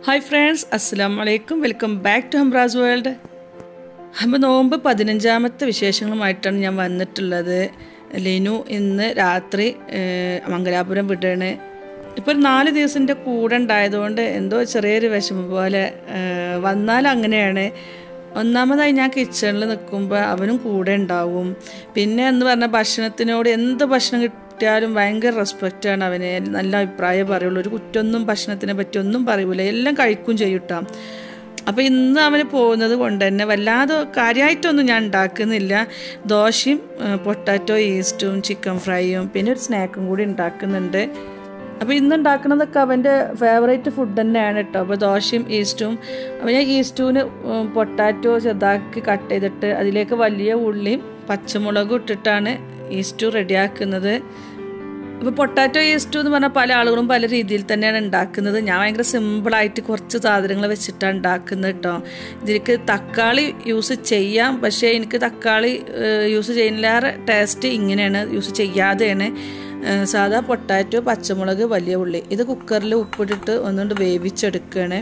Hi friends അസ്സാം വലൈക്കും welcome back to Hamraz world അപ്പോൾ നോമ്പ് പതിനഞ്ചാമത്തെ വിശേഷങ്ങളുമായിട്ടാണ് ഞാൻ വന്നിട്ടുള്ളത് ലിനു ഇന്ന് രാത്രി ഏഹ്, മംഗലാപുരം വിടുകയാണ് ഇപ്പോൾ ഒരു നാല് ദിവസത്തിൻ്റെ കൂടെ ഉണ്ടായതുകൊണ്ട് എന്തോ ചെറിയൊരു വിഷമം പോലെ ഏഹ്, വന്നാൽ അങ്ങനെയാണ് ഒന്നാമതായി ഞാൻ കിച്ചണിൽ നിൽക്കുമ്പോൾ അവനും കൂടെ ഉണ്ടാവും പിന്നെ എന്ന് പറഞ്ഞാൽ ഭക്ഷണത്തിനോട് എന്ത് ഭക്ഷണം കിട്ടിയാലും ഭയങ്കര റെസ്പെക്റ്റാണ് അവന് നല്ല അഭിപ്രായം പറയുള്ളൂ ഒരു കുറ്റൊന്നും ഭക്ഷണത്തിനെ പറ്റി ഒന്നും പറയൂല എല്ലാം കഴിക്കും ചെയ്യൂട്ടാ അപ്പോൾ ഇന്ന് അവന് പോകുന്നത് കൊണ്ട് തന്നെ വല്ലാതെ കാര്യമായിട്ടൊന്നും ഞാൻ ഉണ്ടാക്കുന്നില്ല ദോശയും പൊട്ടാറ്റോ ഈസ്റ്റും ചിക്കൻ ഫ്രൈയും പിന്നെ ഒരു സ്നാക്കും കൂടി ഉണ്ടാക്കുന്നുണ്ട് അപ്പോൾ ഇന്ന് ഉണ്ടാക്കുന്നതൊക്കെ അവൻ്റെ ഫേവറേറ്റ് ഫുഡ് തന്നെയാണ് കേട്ടോ അപ്പോൾ ദോശയും ഈസ്റ്റും അപ്പോൾ ഞാൻ ഈസ്റ്റൂന് പൊട്ടാറ്റോ ചെറുതാക്കി കട്ട് ചെയ്തിട്ട് അതിലേക്ക് വലിയ ഉള്ളിയും പച്ചമുളകും ഇട്ടിട്ടാണ് ഈസ്റ്റു റെഡിയാക്കുന്നത് അപ്പോൾ പൊട്ടാറ്റോ ഈസ്റ്റു എന്ന് പറഞ്ഞാൽ പല ആളുകളും പല രീതിയിൽ തന്നെയാണ് ഉണ്ടാക്കുന്നത് ഞാൻ ഭയങ്കര സിമ്പിളായിട്ട് കുറച്ച് സാധനങ്ങൾ വെച്ചിട്ടാണ് ഉണ്ടാക്കുന്നത് കേട്ടോ ഇതിലേക്ക് തക്കാളി യൂസ് ചെയ്യാം പക്ഷേ എനിക്ക് തക്കാളി ഏഹ്, യൂസ് ചെയ്യുന്നതിലേറെ ടേസ്റ്റ് ഇങ്ങനെയാണ് യൂസ് ചെയ്യാതെയാണ് ഏഹ്, സാധാ പൊട്ടാറ്റോ പച്ചമുളക് വലിയ ഉള്ളി ഇത് കുക്കറിൽ ഉപ്പിട്ടിട്ട് ഒന്നുകൊണ്ട് വേവിച്ചെടുക്കുകയാണ്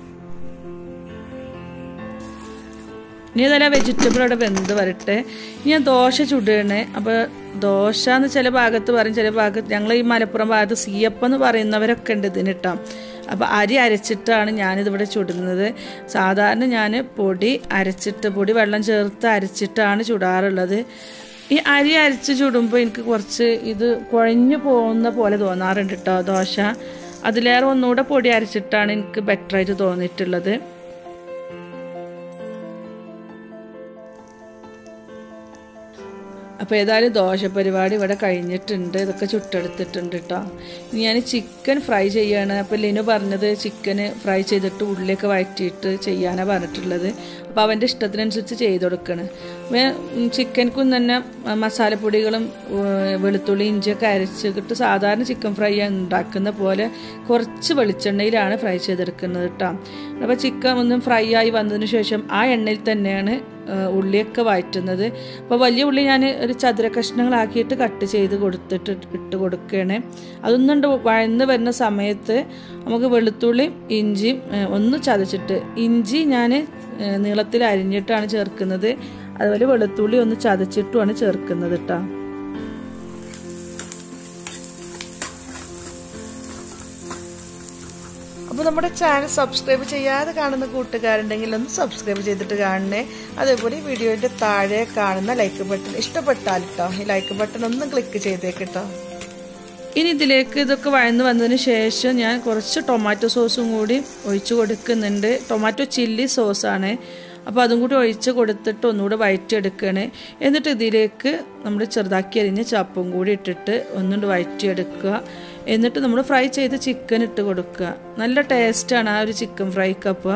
ഇനി ഇതെല്ലാം വെജിറ്റബിൾ അവിടെ വെന്ത് വരട്ടെ ഇനി ഞാൻ ദോശ ചുടുകയാണ് അപ്പോൾ ദോശ എന്ന് ചില ഭാഗത്ത് പറയും ചില ഭാഗത്ത് ഞങ്ങൾ ഈ മലപ്പുറം ഭാഗത്ത് സീയപ്പം എന്ന് പറയുന്നവരൊക്കെ ഉണ്ട് ഇതിന് കേട്ടോ അപ്പോൾ അരി അരച്ചിട്ടാണ് ഞാനിതിവിടെ ചുടുന്നത് സാധാരണ ഞാൻ പൊടി അരച്ചിട്ട് പൊടി വെള്ളം ചേർത്ത് അരച്ചിട്ടാണ് ചുടാറുള്ളത് ഈ അരി അരച്ച് ചുടുമ്പോൾ എനിക്ക് കുറച്ച് ഇത് കുഴഞ്ഞു പോകുന്ന പോലെ തോന്നാറുണ്ട് കേട്ടോ ദോശ അതിലേറെ ഒന്നുകൂടെ പൊടി അരച്ചിട്ടാണ് എനിക്ക് ബെറ്ററായിട്ട് തോന്നിയിട്ടുള്ളത് അപ്പോൾ ഏതായാലും ദോശ പരിപാടി ഇവിടെ കഴിഞ്ഞിട്ടുണ്ട് ഇതൊക്കെ ചുട്ടെടുത്തിട്ടുണ്ട് കേട്ടോ ഇനി ഞാൻ ചിക്കൻ ഫ്രൈ ചെയ്യാണ് അപ്പോൾ ലിനു പറഞ്ഞത് ചിക്കന് ഫ്രൈ ചെയ്തിട്ട് ഉള്ളിയൊക്കെ വഴറ്റിയിട്ട് ചെയ്യാനാണ് പറഞ്ഞിട്ടുള്ളത് അപ്പോൾ അവൻ്റെ ഇഷ്ടത്തിനനുസരിച്ച് ചെയ്ത് കൊടുക്കണം ചിക്കൻക്കും തന്നെ മസാലപ്പൊടികളും ഏഹ്, വെളുത്തുള്ളി ഇഞ്ചിയൊക്കെ അരച്ചിട്ട് സാധാരണ ചിക്കൻ ഫ്രൈ ഉണ്ടാക്കുന്ന പോലെ കുറച്ച് വെളിച്ചെണ്ണയിലാണ് ഫ്രൈ ചെയ്തെടുക്കുന്നത് കേട്ടോ അപ്പോൾ ചിക്കൻ ഒന്നും ഫ്രൈ ആയി വന്നതിന് ശേഷം ആ എണ്ണയിൽ തന്നെയാണ് ഏഹ് ഉള്ളിയൊക്കെ വഴറ്റുന്നത് അപ്പോൾ വലിയ ഉള്ളി ഞാൻ ഒരു ചതുര കഷ്ണങ്ങളാക്കിയിട്ട് കട്ട് ചെയ്ത് കൊടുത്തിട്ട് ഇട്ട് കൊടുക്കുകയാണ് അതൊന്നുണ്ട് വഴന്ന് വരുന്ന സമയത്ത് നമുക്ക് വെളുത്തുള്ളിയും ഇഞ്ചിയും ഏഹ് ഒന്ന് ചതച്ചിട്ട് ഇഞ്ചി ഞാൻ നീളത്തിൽ അരിഞ്ഞിട്ടാണ് ചേർക്കുന്നത് അതുപോലെ വെളുത്തുള്ളി ഒന്ന് ചതച്ചിട്ടുമാണ് ചേർക്കുന്നത് കേട്ടോ അപ്പോൾ നമ്മുടെ ചാനൽ സബ്സ്ക്രൈബ് ചെയ്യാതെ കാണുന്ന കൂട്ടുകാരുണ്ടെങ്കിൽ ഒന്ന് സബ്സ്ക്രൈബ് ചെയ്തിട്ട് കാണണേ അതേപോലെ ഈ വീഡിയോയുടെ താഴെ കാണുന്ന ലൈക്ക് ബട്ടൺ ഇഷ്ടപ്പെട്ടാൽ കേട്ടോ ഈ ലൈക്ക് ബട്ടൺ ഒന്ന് ക്ലിക്ക് ചെയ്തേക്കട്ടോ ഇനി ഇതിലേക്ക് ഇതൊക്കെ വഴന്ന് വന്നതിന് ശേഷം ഞാൻ കുറച്ച് ടൊമാറ്റോ സോസും കൂടി ഒഴിച്ചു കൊടുക്കുന്നുണ്ട് ടൊമാറ്റോ ചില്ലി സോസാണ് അപ്പോൾ അതും കൂടി ഒഴിച്ച് കൊടുത്തിട്ട് ഒന്നുകൂടെ വഴറ്റിയെടുക്കുകയാണ് എന്നിട്ട് ഇതിലേക്ക് നമ്മൾ ചെറുതാക്കി അരിഞ്ഞ ചപ്പും കൂടി ഇട്ടിട്ട് ഒന്നുകൊണ്ട് വഴറ്റിയെടുക്കുക എന്നിട്ട് നമ്മൾ ഫ്രൈ ചെയ്ത് ചിക്കൻ ഇട്ട് കൊടുക്കുക നല്ല ടേസ്റ്റാണ് ആ ഒരു ചിക്കൻ ഫ്രൈക്കപ്പം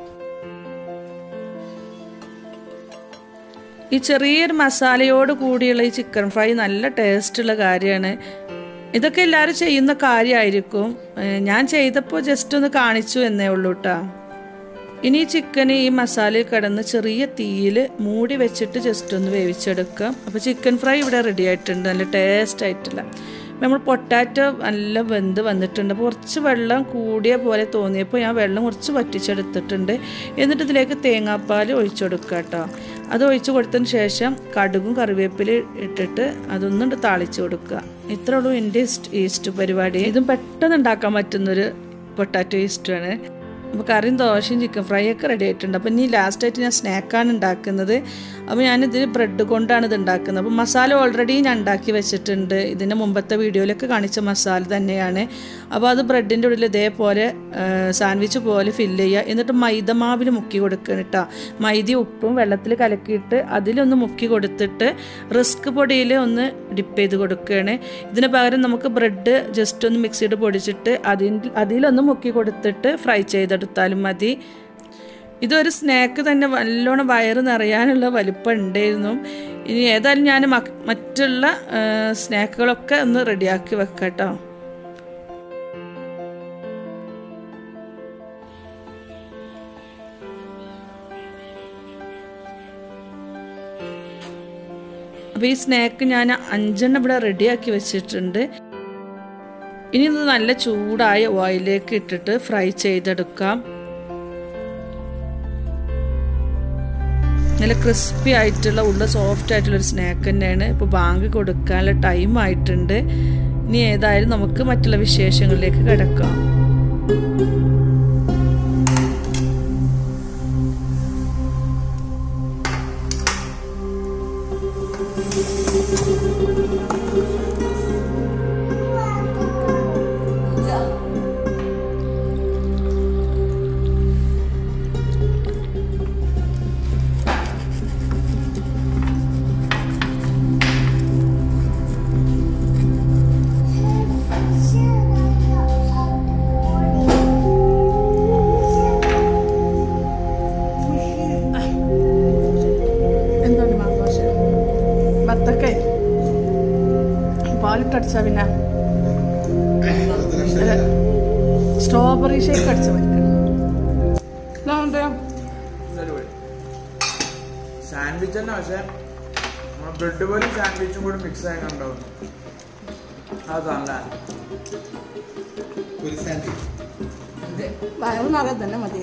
ഈ ചെറിയൊരു മസാലയോട് കൂടിയുള്ള ഈ ചിക്കൻ ഫ്രൈ നല്ല ടേസ്റ്റുള്ള കാര്യമാണ് ഇതൊക്കെ എല്ലാവരും ചെയ്യുന്ന കാര്യമായിരിക്കും ഏഹ് ഞാൻ ചെയ്തപ്പോൾ ജസ്റ്റ് ഒന്ന് കാണിച്ചു എന്നേ ഉള്ളൂ കേട്ടോ ഇനി ഈ ചിക്കന് ഈ മസാലയിൽ കിടന്ന് ചെറിയ തീയിൽ മൂടി വെച്ചിട്ട് ജസ്റ്റ് ഒന്ന് വേവിച്ചെടുക്കാം അപ്പോൾ ചിക്കൻ ഫ്രൈ ഇവിടെ റെഡി ആയിട്ടുണ്ട് നല്ല ടേസ്റ്റ് ആയിട്ടില്ല നമ്മൾ പൊട്ടാറ്റോ നല്ല വെന്ത് വന്നിട്ടുണ്ട് അപ്പോൾ കുറച്ച് വെള്ളം കൂടിയ പോലെ തോന്നിയപ്പോൾ ഞാൻ വെള്ളം കുറച്ച് വറ്റിച്ചെടുത്തിട്ടുണ്ട് എന്നിട്ട് ഇതിലേക്ക് തേങ്ങാപ്പാൽ ഒഴിച്ചു കൊടുക്കുക കേട്ടോ അത് ഒഴിച്ചു കൊടുത്തതിന് ശേഷം കടുകും കറിവേപ്പിലും ഇട്ടിട്ട് അതൊന്നും താളിച്ചു കൊടുക്കുക ഇത്രേ ഉള്ളൂ എൻ്റെ ഈസ്റ്റ് ഈസ്റ്റ് പരിപാടി ഇതും പെട്ടെന്ന് ഉണ്ടാക്കാൻ പറ്റുന്നൊരു പൊട്ടാറ്റോ ഈസ്റ്റാണ് അപ്പോൾ കറിയും ദോശയും ചിക്കൻ ഫ്രൈ ഒക്കെ റെഡി ആയിട്ടുണ്ട് അപ്പോൾ ഇനി ലാസ്റ്റായിട്ട് ഞാൻ സ്നാക്കാണ് ഉണ്ടാക്കുന്നത് അപ്പോൾ ഞാനിതിൽ ബ്രെഡ് കൊണ്ടാണ് ഇത് ഉണ്ടാക്കുന്നത് അപ്പോൾ മസാല ഓൾറെഡി ഞാൻ ഉണ്ടാക്കി വെച്ചിട്ടുണ്ട് ഇതിൻ്റെ മുമ്പത്തെ വീഡിയോയിലൊക്കെ കാണിച്ച മസാല തന്നെയാണ് അപ്പോൾ അത് ബ്രെഡിൻ്റെ ഉള്ളിൽ ഇതേപോലെ സാൻഡ്വിച്ച് പോലെ ഫില്ല് ചെയ്യുക എന്നിട്ട് മൈദമാവിൽ മുക്കി കൊടുക്കണം കേട്ടോ മൈദ ഉപ്പും വെള്ളത്തിൽ കലക്കിയിട്ട് അതിലൊന്ന് മുക്കി കൊടുത്തിട്ട് റിസ്ക് പൊടിയിൽ ഒന്ന് ഡിപ്പ് ചെയ്ത് കൊടുക്കുകയാണ് ഇതിന് പകരം നമുക്ക് ബ്രെഡ് ജസ്റ്റ് ഒന്ന് മിക്സിയിട്ട് പൊടിച്ചിട്ട് അതിൽ അതിലൊന്ന് മുക്കി കൊടുത്തിട്ട് ഫ്രൈ ചെയ്തെടുത്താലും മതി ഇതൊരു സ്നാക്ക് തന്നെ നല്ലോണം വയറ് നിറയാനുള്ള വലിപ്പം ഉണ്ടായിരുന്നു ഇനി ഏതായാലും ഞാൻ മറ്റുള്ള ആ, സ്നാക്കുകളൊക്കെ ഒന്ന് റെഡിയാക്കി വെക്കാം കേട്ടോ അപ്പോൾ ഈ സ്നാക്ക് ഞാൻ അഞ്ചെണ്ണം ഇവിടെ റെഡിയാക്കി വെച്ചിട്ടുണ്ട് ഇനി ഇത് നല്ല ചൂടായ ഓയിലേക്ക് ഇട്ടിട്ട് ഫ്രൈ ചെയ്തെടുക്കാം നല്ല ക്രിസ്പി ആയിട്ടുള്ള ഉള്ള സോഫ്റ്റ് ആയിട്ടുള്ള ഒരു സ്നാക്ക് തന്നെയാണ് ഇപ്പോൾ ബാങ്ക് കൊടുക്കാനുള്ള ടൈം ആയിട്ടുണ്ട് ഇനി ഏതായാലും നമുക്ക് മറ്റുള്ള വിശേഷങ്ങളിലേക്ക് കിടക്കാം എന്താണ് മാന്തോശ ബത്തക്കേ പാലിട്ടടിച്ചാ പിന്നെ സ്ട്രോബെറി ഷേക്ക് അടിച്ച സാൻഡ്വിച്ച് തന്നെ പക്ഷെ ബ്രെഡ് പോലും സാൻഡ്വിച്ചും കൂടി മിക്സ് ആയി കണ്ടാവും അതല്ല ഒരു സാൻഡ്വിച്ച് വയറ് നിറയെ തന്നെ മതി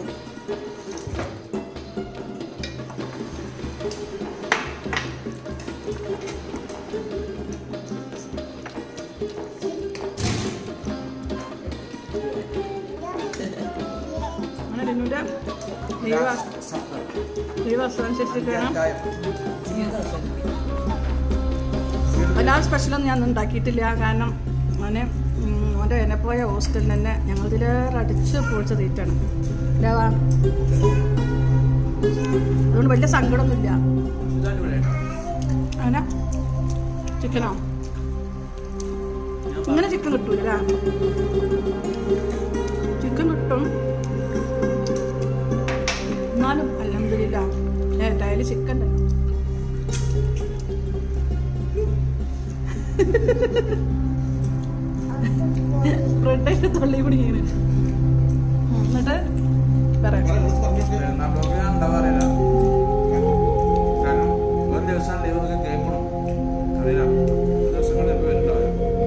അങ്ങനെ ലിനുവിന്റെ ലീവ് ലീവ് അവസാനിച്ചിരിക്കുകയാണ് വല്ലാതെ സ്പെഷ്യലൊന്നും ഞാൻ ഉണ്ടാക്കിയിട്ടില്ല കാരണം മോനെ ഉം, മോൻ്റെ എന്നെപ്പോയ ഹോസ്റ്റലിൽ തന്നെ ഞങ്ങൾ ഇതിലേറെ അടിച്ച് പൊളിച്ച തീറ്റാണ് ഇല്ലാവാ അതുകൊണ്ട് വലിയ സങ്കടമൊന്നുമില്ല അങ്ങനെ ചിക്കനോ ഇങ്ങനെ ചിക്കൻ കിട്ടൂല ചിക്കൻ കിട്ടും എന്നാലും അലഹമില്ല ഏട്ടായാലും ചിക്കൻ തന്നെ ബ്രെഡായിട്ട് തള്ളി കുടിങ്ങനെ എന്നിട്ട് പറയാം എന്താ പറയില്ല കാരണം ഒരു ദിവസം ലീവ് കേൾക്കണം അറിയില്ല ഒരു ദിവസങ്ങളിൽ വരുന്നുണ്ടാവില്ല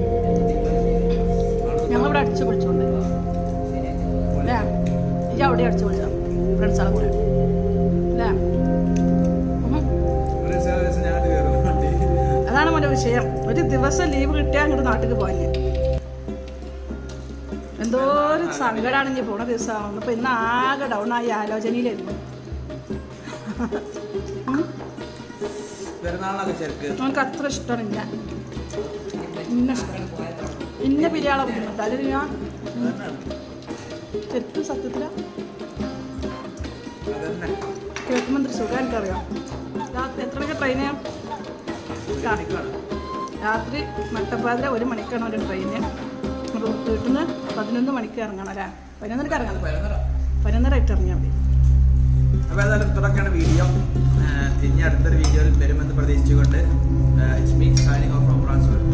ഞങ്ങളിവിടെ അടിച്ചു പൊളിച്ചോണ്ട് അല്ലേ ഈ അവിടെ അടിച്ചു പൊളിച്ചാ ഫ്രണ്ട്സാളെ കൂടെ അല്ലേ ഉം. ഒരു ദിവസം ഒരു ദിവസം ഞാൻ കയറും വണ്ടി അതാണ് മോൻ്റെ വിഷയം ഒരു ദിവസം ലീവ് കിട്ടിയാൽ അങ്ങോട്ട് നാട്ടിൽ പോകാൻ എന്തോ ഒരു സങ്കടമാണ് ഇനി പോണ ദിവസമാണ് ഇപ്പൊ ഇന്ന് ആകെ ഡൗൺ ആയി ആലോചനയിലായിരുന്നു പെരുന്നാളിനൊക്കെ ശരിക്ക് നമുക്ക് അത്ര ഇഷ്ടമാണ് ഇന്ന ഇന്ന ഇഷ്ടം ഇന്ന പിരിയാളെ ബുദ്ധിമുട്ട് അതിൽ ഞാൻ ശരിക്കും സത്യത്തില അതന്നെ കേൾക്കുമ്പോൾ എന്തൊരു സുഖം എനിക്കറിയാം രാത്രി എത്ര മണിക്ക് ട്രെയിന് ബിരിയാണിക്കാണ് രാത്രി മട്ടപ്പാതിര ഒരു മണിക്കാണ് ഒരു ട്രെയിന് നമ്മുടെ വീട്ടിൽ നിന്ന് പതിനൊന്ന് മണിക്ക് ഇറങ്ങണം അല്ലേ പതിനൊന്നരക്ക് ഇറങ്ങണം പതിനൊന്നരയായിട്ട് ഇറങ്ങിയാൽ മതി അപ്പോൾ ഏതായാലും ഇത്രയൊക്കെയാണ് വീഡിയോ ഇനി അടുത്തൊരു വീഡിയോയിൽ വരുമെന്ന് പ്രതീക്ഷിച്ചുകൊണ്ട് it's me signing off from transfer